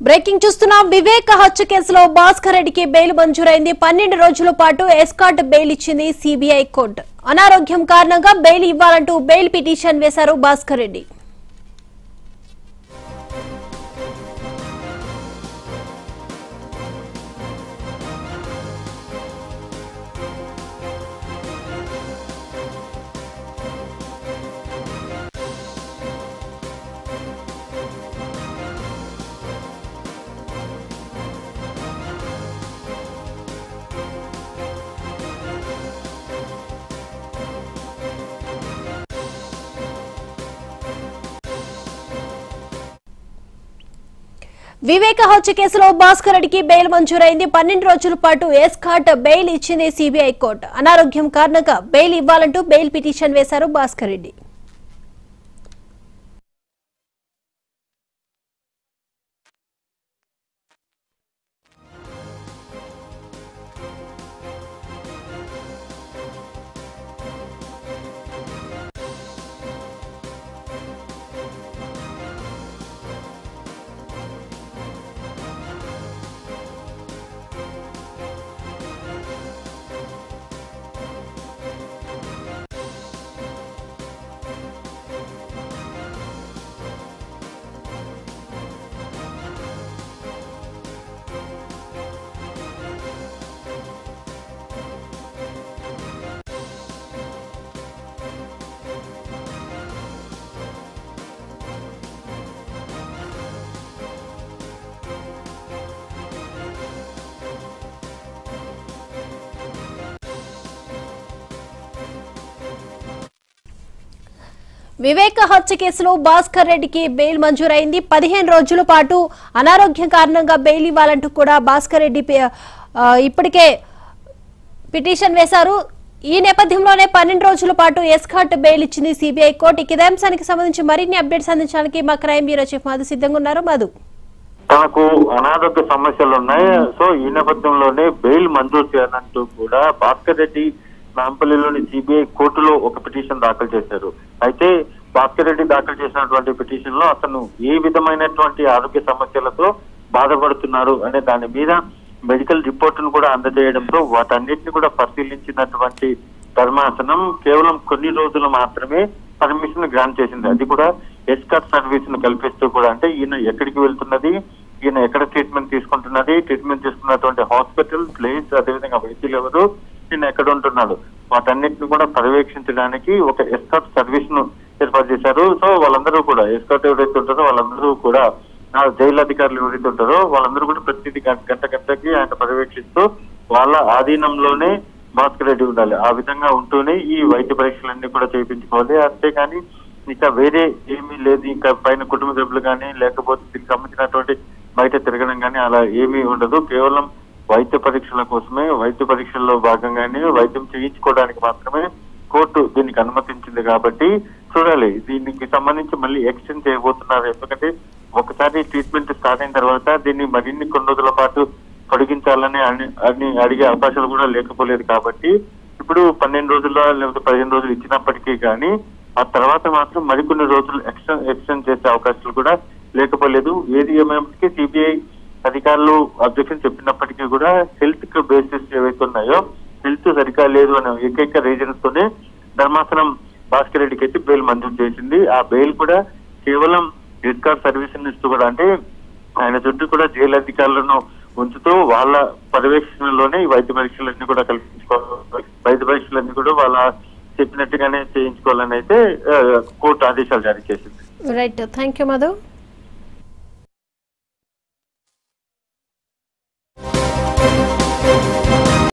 breaking చూస్తున్నాం వివేక హత్య కేసులో భాస్కర్ రెడ్డికి బెయిల్ మంజూరైంది పన్నెండు రోజుల పాటు ఎస్కాట్ బెయిల్ ఇచ్చింది సిబిఐ కోర్టు అనారోగ్యం కారణంగా బెయిల్ ఇవ్వాలంటూ బెయిల్ పిటిషన్ వేశారు భాస్కర్ రెడ్డి వివేక హత్య కేసులో భాస్కర్ రెడ్డికి బెయిల్ మంజూరైంది పన్నెండు రోజుల పాటు ఎస్కాట్ బెయిల్ ఇచ్చింది సిబిఐ కోర్టు అనారోగ్యం కారణంగా బెయిల్ ఇవ్వాలంటూ బెయిల్ పిటిషన్ వేశారు భాస్కర్ రెడ్డి వివేక హత్య కేసులో భాస్కర్ రెడ్డికి బెయిల్ మంజూరైంది పదిహేను రోజుల పాటు అనారోగ్యం కారణంగా బెయిల్ ఇవ్వాలంటూ కూడా భాస్కర్ రెడ్డి పి- ఆ, ఇప్పటికే పిటిషన్ వేశారు ఈ నేపథ్యంలోనే పన్నెండు రోజుల పాటు ఎస్కాట్ బెయిల్ ఇచ్చింది సిబిఐ కోర్టు ఇక ఇదే అంశానికి సంబంధించి మరిన్ని అప్డేట్స్ అందించడానికి మా క్రైమ్ బ్యూరో చీఫ్ మధు సిద్ధంగా ఉన్నారు మధు తనకు అనారోగ్య సమస్యలు ఉన్నాయి సో ఈ నేపథ్యంలోనే బెయిల్ మంజూరు చేయాలంటూ కూడా భాస్కర్ రెడ్డి నాంపల్లిలోని సిబిఐ కోర్టులో ఒక పిటిషన్ దాఖలు చేశారు అయితే భాస్కర్ రెడ్డి దాఖలు చేసినటువంటి పిటిషన్ లో అతను ఏ విధమైనటువంటి ఆరోగ్య సమస్యలతో బాధపడుతున్నారు అనే దాని మీద మెడికల్ రిపోర్ట్ ను కూడా అందజేయడంతో వాటన్నిటిని కూడా పరిశీలించినటువంటి ధర్మాసనం కేవలం కొన్ని రోజులు మాత్రమే పర్మిషన్ గ్రాంట్ చేసింది అది కూడా ఎస్కాట్ సర్వీస్ ను కల్పిస్తూ కూడా అంటే ఈయన ఎక్కడికి వెళ్తున్నది ఈయన ఎక్కడ ట్రీట్మెంట్ తీసుకుంటున్నది ట్రీట్మెంట్ తీసుకున్నటువంటి హాస్పిటల్ ప్లేస్ అదేవిధంగా వైద్యులు ఎవరు ఈయన ఎక్కడ ఉంటున్నాడు వాటన్నిటిని కూడా పర్యవేక్షించడానికి ఒక ఎస్కాట్ సర్వీస్ ను ఏర్పాటు చేశారు సో వాళ్ళందరూ కూడా ఎస్కాట్ ఎవరైతే ఉంటారో వాళ్ళందరూ కూడా ఆ జైలు అధికారులు ఎవరైతే ఉంటారో వాళ్ళందరూ కూడా ప్రతిదీ గంట గంట గంటకి ఆయన పర్యవేక్షిస్తూ వాళ్ళ ఆధీనంలోనే భాస్కర్ రెడ్డి ఉండాలి ఆ విధంగా ఉంటూనే ఈ వైద్య పరీక్షలన్నీ కూడా చేయించుకోవాలి అంతేకాని ఇంకా వేరే ఏమీ లేదు ఇంకా పైన కుటుంబ సభ్యులు కానీ లేకపోతే దీనికి సంబంధించినటువంటి బయట తిరగడం కానీ అలా ఏమీ ఉండదు కేవలం వైద్య పరీక్షల కోసమే వైద్య పరీక్షల్లో భాగంగానే వైద్యం చేయించుకోవడానికి మాత్రమే కోర్టు దీనికి అనుమతించింది కాబట్టి చూడాలి దీనికి సంబంధించి మళ్ళీ ఎక్స్టెండ్ చేయబోతున్నారు ఎందుకంటే ఒకసారి ట్రీట్మెంట్ స్టార్ట్ అయిన తర్వాత దీన్ని మరిన్ని కొన్ని రోజుల పాటు పొడిగించాలని అని అని అడిగే అవకాశాలు కూడా లేకపోలేదు కాబట్టి ఇప్పుడు పన్నెండు రోజుల్లో లేకపోతే పదిహేను రోజులు ఇచ్చినప్పటికీ కానీ ఆ తర్వాత మాత్రం మరికొన్ని రోజులు ఎక్స్టెండ్ ఎక్స్టెండ్ చేసే అవకాశాలు కూడా లేకపోలేదు ఏది ఏమైనప్పటికీ సిబిఐ అధికారులు అబ్జెక్షన్ చెప్పినప్పటికీ కూడా హెల్త్ కి బేసిస్ ఏవైతే ఉన్నాయో హెల్త్ సరిగా లేదు అనే ఏకైక రీజన్స్ తోనే ధర్మాసనం భాస్కర్ రెడ్డికి అయితే బెయిల్ మంజూరు చేసింది ఆ బెయిల్ కూడా కేవలం ఎస్కార్ సర్వీస్ ఇస్తూ కూడా అంటే ఆయన చుట్టూ కూడా జైలు అధికారులను ఉంచుతూ వాళ్ళ పర్యవేక్షణలోనే ఈ వైద్య పరీక్షలన్నీ కూడా కల్పించుకోవాలి వైద్య పరీక్షలన్నీ కూడా వాళ్ళ చెప్పినట్టుగానే చేయించుకోవాలని అయితే ఆ, కోర్టు ఆదేశాలు జారీ చేసింది రైట్ థ్యాంక్ యూ మధు